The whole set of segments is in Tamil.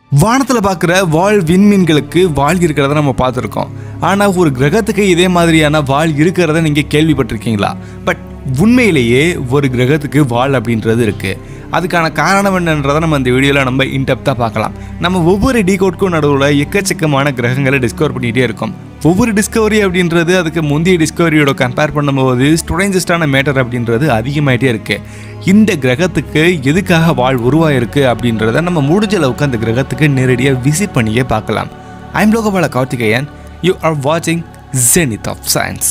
வானத்தில் பார்க்குற வால் விண்மீன்களுக்கு வால் இருக்கிறத நம்ம பார்த்துருக்கோம் ஆனால் ஒரு கிரகத்துக்கு இதே மாதிரியான வால் இருக்கிறத நீங்கள் கேள்விப்பட்டிருக்கீங்களா பட் உண்மையிலேயே ஒரு கிரகத்துக்கு வால் அப்படின்றது இருக்குது அதுக்கான காரணம் என்னன்றதை நம்ம இந்த வீடியோவில் நம்ம இன்டெப்த்தாக பார்க்கலாம் நம்ம ஒவ்வொரு டீகோட்க்கும் நடுவில் எக்கச்சக்கமான கிரகங்களை டிஸ்கவர் பண்ணிகிட்டே இருக்கோம் ஒவ்வொரு டிஸ்கவரி அப்படின்றது அதுக்கு முந்தைய டிஸ்கவரியோட கம்பேர் பண்ணும்போது ஸ்ட்ரேஞ்சஸ்டான மேட்டர் அப்படின்றது அதிகமாயிட்டே இருக்கு இந்த கிரகத்துக்கு எதுக்காக வாழ் உருவாயிருக்கு அப்படின்றத நம்ம முடிஞ்ச அளவுக்கு அந்த கிரகத்துக்கு நேரடியாக விசிட் பண்ணியே பார்க்கலாம் I'm Lokapala Karthikeyan you are வாட்சிங் ஜெனித் ஆஃப் சயின்ஸ்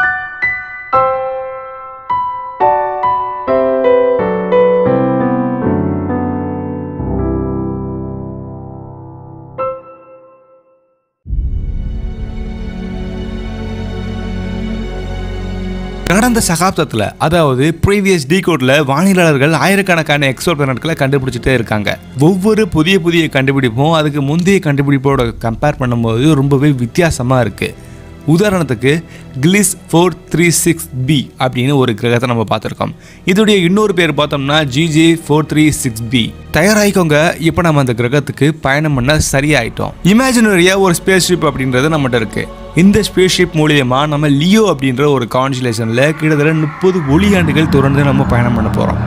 கடந்த சகாப்தத்தில் அதாவது ப்ரீவியஸ் டீகோடில் வானிலையாளர்கள் ஆயிரக்கணக்கான எக்ஸோ பிளானட்களை கண்டுபிடிச்சிட்டே இருக்காங்க ஒவ்வொரு புதிய புதிய கண்டுபிடிப்பும் அதுக்கு முந்தைய கண்டுபிடிப்போட கம்பேர் பண்ணும்போது ரொம்பவே வித்தியாசமாக இருக்குது உதாரணத்துக்கு Gliese four three six b அப்படின்னு ஒரு கிரகத்தை நம்ம பார்த்துருக்கோம் இதோடைய இன்னொரு பேர் பார்த்தோம்னா GJ four three six b தயாராகிக்கோங்க இப்போ நம்ம அந்த கிரகத்துக்கு பயணம் பண்ண சரியாயிட்டோம் இமேஜினரியாக ஒரு ஸ்பேஸ் ஷிப் அப்படின்றது நம்மகிட்ட இருக்கு இந்த ஸ்பேஸ் ஷிப் மூலியமா நம்ம லியோ அப்படின்ற ஒரு கான்ஸ்டிலேஷனில் கிட்டத்தட்ட முப்பது ஒளியாண்டுகள் தொடர்ந்து நம்ம பயணம் பண்ண போகிறோம்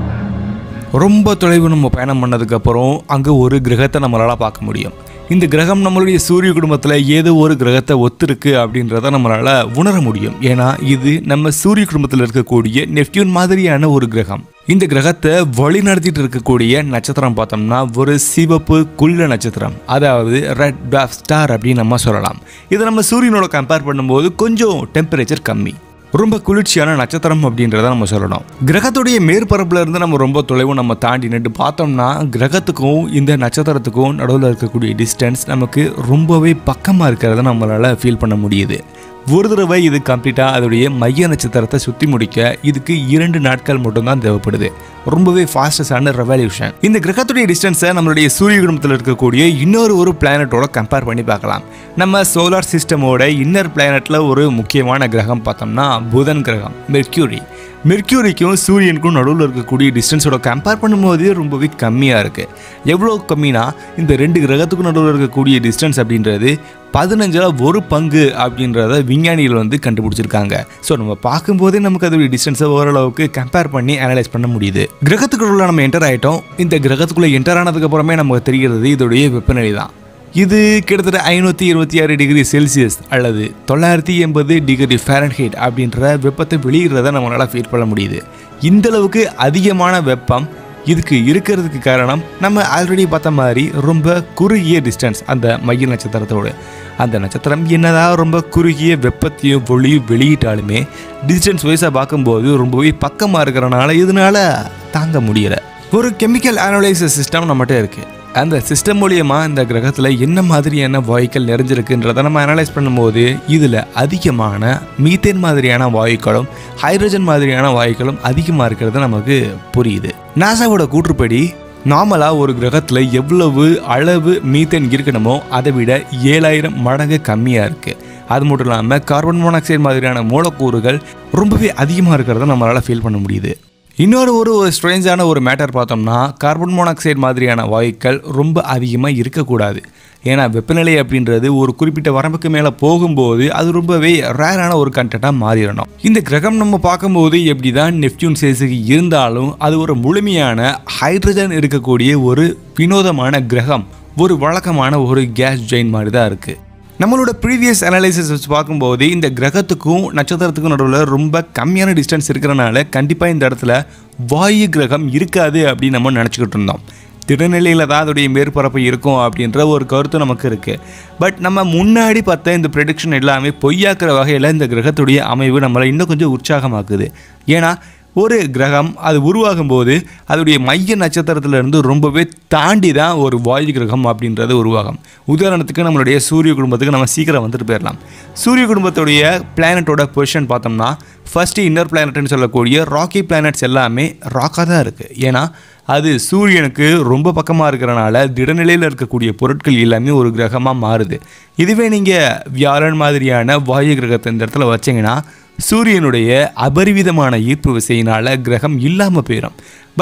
ரொம்ப தொலைவு நம்ம பயணம் பண்ணதுக்கப்புறம் அங்கே ஒரு கிரகத்தை நம்மளால் பார்க்க முடியும் இந்த கிரகம் நம்மளுடைய சூரிய குடும்பத்தில் ஏதோ ஒரு கிரகத்தை ஒத்திருக்கு அப்படின்றத நம்மளால் உணர முடியும் ஏன்னா இது நம்ம சூரிய குடும்பத்தில் இருக்கக்கூடிய நெப்டியூன் மாதிரியான ஒரு கிரகம் இந்த கிரகத்தை வழி நடத்திட்டு இருக்கக்கூடிய நட்சத்திரம் பார்த்தோம்னா ஒரு சிவப்பு குள்ள நட்சத்திரம் அதாவது ரெட் டாப் ஸ்டார் அப்படின்னு நம்ம சொல்லலாம் இதை நம்ம சூரியனோட கம்பேர் பண்ணும்போது கொஞ்சம் டெம்பரேச்சர் கம்மி ரொம்ப குளிர்ச்சியான நட்சத்திரம் அப்படின்றத நம்ம சொல்லணும் கிரகத்துடைய மேற்பரப்புல இருந்து நம்ம ரொம்ப தொலைவு நம்ம தாண்டி நின்று பார்த்தோம்னா கிரகத்துக்கும் இந்த நட்சத்திரத்துக்கும் நடுவில் இருக்கக்கூடிய டிஸ்டன்ஸ் நமக்கு ரொம்பவே பக்கமாக இருக்கிறத நம்மளால் ஃபீல் பண்ண முடியுது ஒரு தடவை இது கம்ப்ளீட்டாக அதோடைய மைய நட்சத்திரத்தை சுற்றி முடிக்க இதுக்கு இரண்டு நாட்கள் மட்டும்தான் தேவைப்படுது ரொம்பவே ஃபாஸ்டஸ்டான ரெவல்யூஷன் இந்த கிரகத்துடைய டிஸ்டன்ஸை நம்மளுடைய சூரிய குடும்பத்தில் இருக்கக்கூடிய இன்னொரு ஒரு பிளானட்டோட கம்பேர் பண்ணி பார்க்கலாம் நம்ம சோலார் சிஸ்டமோட இன்னர் பிளானட்டில் ஒரு முக்கியமான கிரகம் பார்த்தோம்னா புதன் கிரகம் மெர்க்யூரி மெர்க்யூரிக்கும் சூரியனுக்கும் நடுவில் இருக்கக்கூடிய டிஸ்டன்ஸோட கம்பேர் பண்ணும்போது ரொம்பவே கம்மியாக இருக்குது எவ்வளோ கம்மினா இந்த ரெண்டு கிரகத்துக்கும் நடுவில் இருக்கக்கூடிய டிஸ்டன்ஸ் அப்படின்றது பதினஞ்சில் ஒரு பங்கு அப்படின்றத விஞ்ஞானிகள் வந்து கண்டுபிடிச்சிருக்காங்க ஸோ நம்ம பார்க்கும்போதே நமக்கு அதோடைய டிஸ்டன்ஸை ஓரளவுக்கு கம்பேர் பண்ணி அனலைஸ் பண்ண முடியுது கிரகத்துக்குள்ள நம்ம என்டர் ஆகிட்டோம் இந்த கிரகத்துக்குள்ளே என்டர் ஆனதுக்கு அப்புறமே நமக்கு தெரிகிறது இதோடைய வெப்பநிலை தான் இது கிட்டத்தட்ட ஐநூற்றி இருபத்தி ஆறு டிகிரி செல்சியஸ் அல்லது தொள்ளாயிரத்தி எண்பது டிகிரி ஃபேரன்ஹீட் அப்படின்ற வெப்பத்தை வெளியிடுறத நம்மளால் ஃபீல் பண்ண முடியுது இந்த அளவுக்கு அதிகமான வெப்பம் இதுக்கு இருக்கிறதுக்கு காரணம் நம்ம ஆல்ரெடி பார்த்த மாதிரி ரொம்ப குறுகிய டிஸ்டன்ஸ் அந்த மைய நட்சத்திரத்தோடு அந்த நட்சத்திரம் என்னதான் ரொம்ப குறுகிய வெப்பத்தையும் ஒளியும் வெளியிட்டாலுமே டிஸ்டன்ஸ் வைஸாக பார்க்கும்போது ரொம்பவே பக்கமாக இருக்கிறனால இதனால தாங்க முடியல ஒரு கெமிக்கல் அனலைசிஸ் சிஸ்டம் நம்மகிட்ட இருக்குது அந்த சிஸ்டம் மூலியமாக இந்த கிரகத்தில் என்ன மாதிரியான வாயுக்கள் நிறைஞ்சிருக்குன்றதை நம்ம அனலைஸ் பண்ணும்போது இதில் அதிகமான மீத்தேன் மாதிரியான வாயுக்களும் ஹைட்ரஜன் மாதிரியான வாயுக்களும் அதிகமாக இருக்கிறது நமக்கு புரியுது நாசாவோட கூற்றுப்படி நார்மலாக ஒரு கிரகத்தில் எவ்வளவு அளவு மீத்தேன் இருக்கணுமோ அதை விட ஏழாயிரம் மடங்கு கம்மியாக இருக்குது அது மட்டும் இல்லாமல் கார்பன் மோனாக்சைடு மாதிரியான மூலக்கூறுகள் ரொம்பவே அதிகமாக இருக்கிறத நம்மளால் ஃபீல் பண்ண முடியுது இன்னொரு ஒரு ஒரு ஸ்ட்ரேஞ்சான ஒரு மேட்டர் பார்த்தோம்னா கார்பன் மோனாக்சைடு மாதிரியான வாயுக்கள் ரொம்ப அதிகமாக இருக்கக்கூடாது ஏன்னா வெப்பநிலை அப்படின்றது ஒரு குறிப்பிட்ட வரம்புக்கு மேலே போகும்போது அது ரொம்பவே ரேரான ஒரு கண்டென்ட்டாக மாறிடணும் இந்த கிரகம் நம்ம பார்க்கும்போது எப்படி தான் நெப்டியூன் சேஸுக்கு இருந்தாலும் அது ஒரு முழுமையான ஹைட்ரஜன் இருக்கக்கூடிய ஒரு வினோதமான கிரகம் ஒரு வழக்கமான ஒரு கேஸ் ஜெயின் மாதிரி தான் இருக்குது நம்மளோட ப்ரீவியஸ் அனலைசிஸ் வச்சு பார்க்கும்போது இந்த கிரகத்துக்கும் நட்சத்திரத்துக்கும் நடுவில் ரொம்ப கம்மியான டிஸ்டன்ஸ் இருக்கிறனால கண்டிப்பாக இந்த இடத்துல வாயு கிரகம் இருக்காது அப்படின்னு நம்ம நினச்சிக்கிட்டு இருந்தோம் திடநிலையில் தான் அதோடைய மேற்பரப்பு இருக்கும் அப்படின்ற ஒரு கருத்து நமக்கு இருக்குது பட் நம்ம முன்னாடி பார்த்த இந்த ப்ரெடிக்ஷன் எல்லாமே பொய்யாக்குற வகையில் இந்த கிரகத்துடைய அமைவு நம்மளை இன்னும் கொஞ்சம் உற்சாகமாக்குது ஏன்னா ஒரு கிரகம் அது உருவாகும் போது அதோடைய மைய நட்சத்திரத்திலிருந்து ரொம்பவே தாண்டி தான் ஒரு வாயு கிரகம் அப்படின்றது உருவாகும் உதாரணத்துக்கு நம்மளுடைய சூரிய குடும்பத்துக்கு நம்ம சீக்கிரம் வந்துட்டு போயிடலாம் சூரிய குடும்பத்துடைய பிளானட்டோட பொசிஷன் பார்த்தோம்னா ஃபஸ்ட்டு இன்னர் பிளானட்னு சொல்லக்கூடிய ராக்கி பிளானட்ஸ் எல்லாமே ராக்காக தான் இருக்குது ஏன்னா அது சூரியனுக்கு ரொம்ப பக்கமாக இருக்கிறனால திடநிலையில் இருக்கக்கூடிய பொருட்கள் எல்லாமே ஒரு கிரகமாக மாறுது இதுவே நீங்கள் வியாழன் மாதிரியான வாயு கிரகத்தை இந்த இடத்துல வச்சிங்கன்னா சூரியனுடைய அபரிவிதமான ஈர்ப்பு விசையினால் கிரகம் இல்லாமல் போயிடும் பட்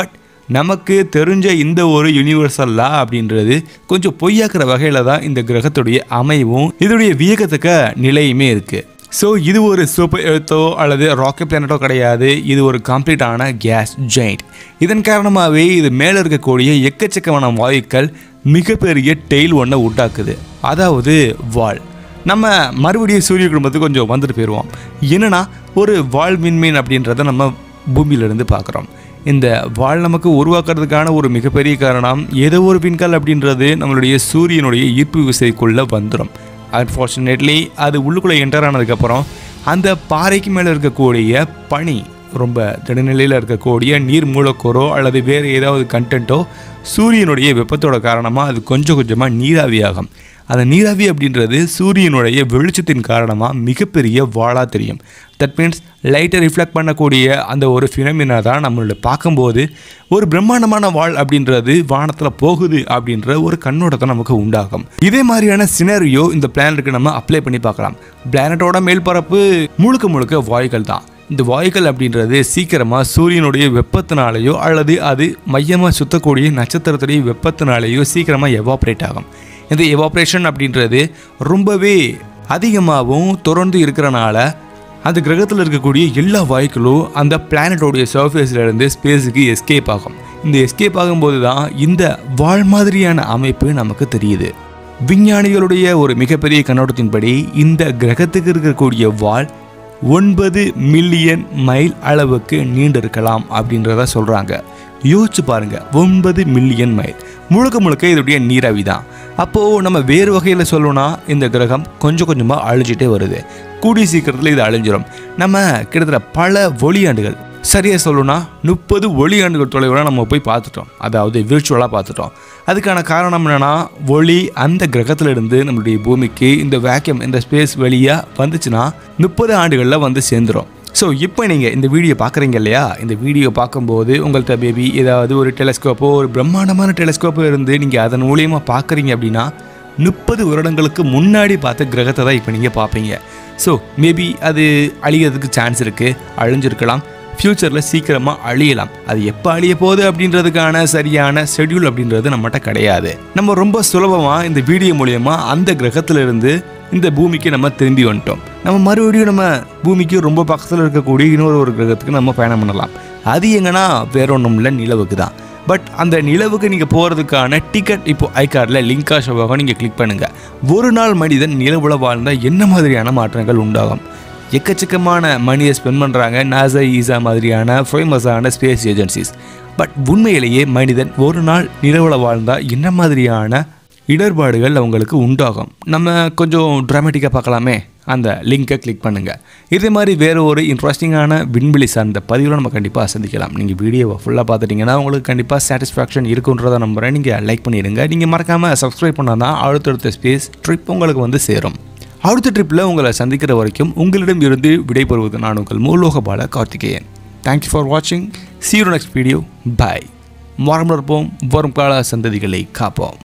நமக்கு தெரிஞ்ச இந்த ஒரு யூனிவர்சல் லா அப்படின்றது கொஞ்சம் பொய்யாக்குற வகையில் தான் இந்த கிரகத்துடைய அமைவும் இதோடைய வியக்கத்தக்க நிலையுமே இருக்குது ஸோ இது ஒரு சூப்பர் எர்த்தோ அல்லது ராக்கெட் பிளானட்டோ கிடையாது இது ஒரு கம்ப்ளீட்டான கேஸ் ஜெயிண்ட் இதன் காரணமாகவே இது மேலே இருக்கக்கூடிய எக்கச்சக்கமான வாயுக்கள் மிகப்பெரிய டெய்ல் ஒன்றை உண்டாக்குது அதாவது வால் நம்ம மறுபடியும் சூரிய குடும்பத்துக்கு கொஞ்சம் வந்துட்டு போயிடுவோம் என்னன்னா ஒரு வால் விண்மீன் அப்படின்றத நம்ம பூமியிலிருந்து பார்க்குறோம் இந்த வால் நமக்கு உருவாக்குறதுக்கான ஒரு மிகப்பெரிய காரணம் ஏதோ ஒரு விண்கல் அப்படின்றது நம்மளுடைய சூரியனுடைய ஈர்ப்பு விசைக்குள்ளே வந்துடும் அன்ஃபார்ச்சுனேட்லி அது உள்ளுக்குள்ளே என்டர் ஆனதுக்கப்புறம் அந்த பாறைக்கு மேலே இருக்கக்கூடிய பனி ரொம்ப திடநிலையில் இருக்கக்கூடிய நீர் மூலக்கூறோ அல்லது வேறு ஏதாவது கண்டென்ட்டோ சூரியனுடைய வெப்பத்தோட காரணமாக அது கொஞ்சம் கொஞ்சமாக நீராவியாகும் அந்த நீராவி அப்படின்றது சூரியனுடைய வெளிச்சத்தின் காரணமாக மிகப்பெரிய வாளாக தெரியும் தட் மீன்ஸ் லைட்டை ரிஃப்ளெக்ட் பண்ணக்கூடிய அந்த ஒரு ஃபினமினா தான் நம்மளோட பார்க்கும்போது ஒரு பிரம்மாண்டமான வாள் அப்படின்றது வானத்தில் போகுது அப்படின்ற ஒரு கண்ணோட்டத்தை நமக்கு உண்டாகும் இதே மாதிரியான சினரியோ இந்த பிளானட்டுக்கு நம்ம அப்ளை பண்ணி பார்க்கலாம் பிளானட்டோட மேல்பரப்பு முழுக்க முழுக்க வாயுக்கள் தான் இந்த வாயுக்கள் அப்படின்றது சீக்கிரமாக சூரியனுடைய வெப்பத்தினாலேயோ அல்லது அது மையமாக சுத்தக்கூடிய நட்சத்திரத்துடைய வெப்பத்தினாலேயோ சீக்கிரமாக எவாப்ரேட் ஆகும் இந்த எவாப்ரேஷன் அப்படின்றது ரொம்பவே அதிகமாகவும் தொடர்ந்து இருக்கிறனால அந்த கிரகத்தில் இருக்கக்கூடிய எல்லா வாயுக்களும் அந்த பிளானட்டோடைய சர்ஃபேஸில் இருந்து ஸ்பேஸுக்கு எஸ்கேப் ஆகும் இந்த எஸ்கேப் ஆகும்போது தான் இந்த வால் மாதிரியான அமைப்பு நமக்கு தெரியுது விஞ்ஞானிகளுடைய ஒரு மிகப்பெரிய கண்ணோட்டத்தின்படி இந்த கிரகத்துக்கு இருக்கக்கூடிய வால் ஒன்பது மில்லியன் மைல் அளவுக்கு நீண்டிருக்கலாம் அப்படின்றத சொல்கிறாங்க யோசிச்சு பாருங்க ஒன்பது மில்லியன் மைல் முழுக்க முழுக்க இதோடைய நீராவி தான் அப்போது நம்ம வேறு வகையில் சொல்லணும்னா இந்த கிரகம் கொஞ்சம் கொஞ்சமாக அழிஞ்சிட்டே வருது கூடிய சீக்கிரத்தில் இது அழிஞ்சிரும் நம்ம கிட்டத்தட்ட பல ஒளியாண்டுகள் சரியாக சொல்லணும்னா முப்பது ஒளியாண்டுகள் தொலைவில் நம்ம போய் பார்த்துட்டோம் அதாவது விர்ச்சுவலாக பார்த்துட்டோம் அதுக்கான காரணம் என்னென்னா ஒளி அந்த கிரகத்துல இருந்து நம்மளுடைய பூமிக்கு இந்த வேக்யூம் இந்த ஸ்பேஸ் வெளியாக வந்துச்சுன்னா முப்பது ஆண்டுகளில் வந்து சேர்ந்துரும் ஸோ இப்போ நீங்கள் இந்த வீடியோ பார்க்குறீங்க இல்லையா இந்த வீடியோ பார்க்கும்போது உங்கள்கிட்ட பேபி ஏதாவது ஒரு டெலஸ்கோப்போ ஒரு பிரம்மாண்டமான டெலஸ்கோப்போ இருந்து நீங்கள் அதன் மூலியமாக பார்க்குறீங்க அப்படின்னா முப்பது வருடங்களுக்கு முன்னாடி பார்த்த கிரகத்தை தான் இப்போ நீங்கள் பார்ப்பீங்க ஸோ மேபி அது அழியறதுக்கு சான்ஸ் இருக்குது அழிஞ்சிருக்கலாம் ஃப்யூச்சரில் சீக்கிரமாக அழியலாம் அது எப்போ அழிய போகுது அப்படின்றதுக்கான சரியான ஷெட்யூல் அப்படின்றது நம்மகிட்ட கிடையாது நம்ம ரொம்ப சுலபமாக இந்த வீடியோ மூலயமா அந்த கிரகத்துல இருந்து இந்த பூமிக்கு நம்ம திரும்பி வந்துட்டோம் நம்ம மறுபடியும் நம்ம பூமிக்கு ரொம்ப பக்கத்தில் இருக்கக்கூடிய இன்னொரு ஒரு கிரகத்துக்கு நம்ம பயணம் பண்ணலாம் அது எங்கன்னா வேற ஒன்றும் இல்லை நிலவுக்கு தான் பட் அந்த நிலவுக்கு நீங்கள் போகிறதுக்கான டிக்கெட் இப்போ ஐகார்டில் லிங்கா ஷோவாக நீங்கள் கிளிக் பண்ணுங்கள் ஒரு நாள் மனிதன் நிலவுல வாழ்ந்தால் என்ன மாதிரியான மாற்றங்கள் உண்டாகும் எக்கச்சக்கமான மணியை ஸ்பெண்ட் பண்ணுறாங்க நாசா ஈசா மாதிரியான ஃபேமஸான ஸ்பேஸ் ஏஜென்சிஸ் பட் உண்மையிலேயே மனிதன் ஒரு நாள் நிலவுல வாழ்ந்தால் என்ன மாதிரியான இடர்பாடுகள் அவங்களுக்கு உண்டாகும் நம்ம கொஞ்சம் ட்ராமேட்டிக்காக பார்க்கலாமே அந்த லிங்கை கிளிக் பண்ணுங்கள் இதே மாதிரி வேறு ஒரு இன்ட்ரெஸ்டிங்கான விண்வெளி சார்ந்த பதிவில் நம்ம கண்டிப்பாக சந்திக்கலாம் நீங்கள் வீடியோவை ஃபுல்லாக பார்த்துட்டிங்கன்னா உங்களுக்கு கண்டிப்பாக சாட்டிஸ்ஃபேக்ஷன் இருக்குன்றதை நம்புகிறேன் நீங்கள் லைக் பண்ணிடுங்க நீங்கள் மறக்காமல் சப்ஸ்கிரைப் பண்ணால் தான் அடுத்தடுத்த ஸ்பேஸ் ட்ரிப் உங்களுக்கு வந்து சேரும் அடுத்த ட்ரிப்பில் உங்களை சந்திக்கிற வரைக்கும் உங்களிடம் இருந்து விடைபெறுவது நான் உங்கள் மூலோக பால கார்த்திகேயன் தேங்க்யூ ஃபார் வாட்சிங் see you next video bye மரம் வளர்ப்போம் வரும் கால சந்ததிகளை காப்போம்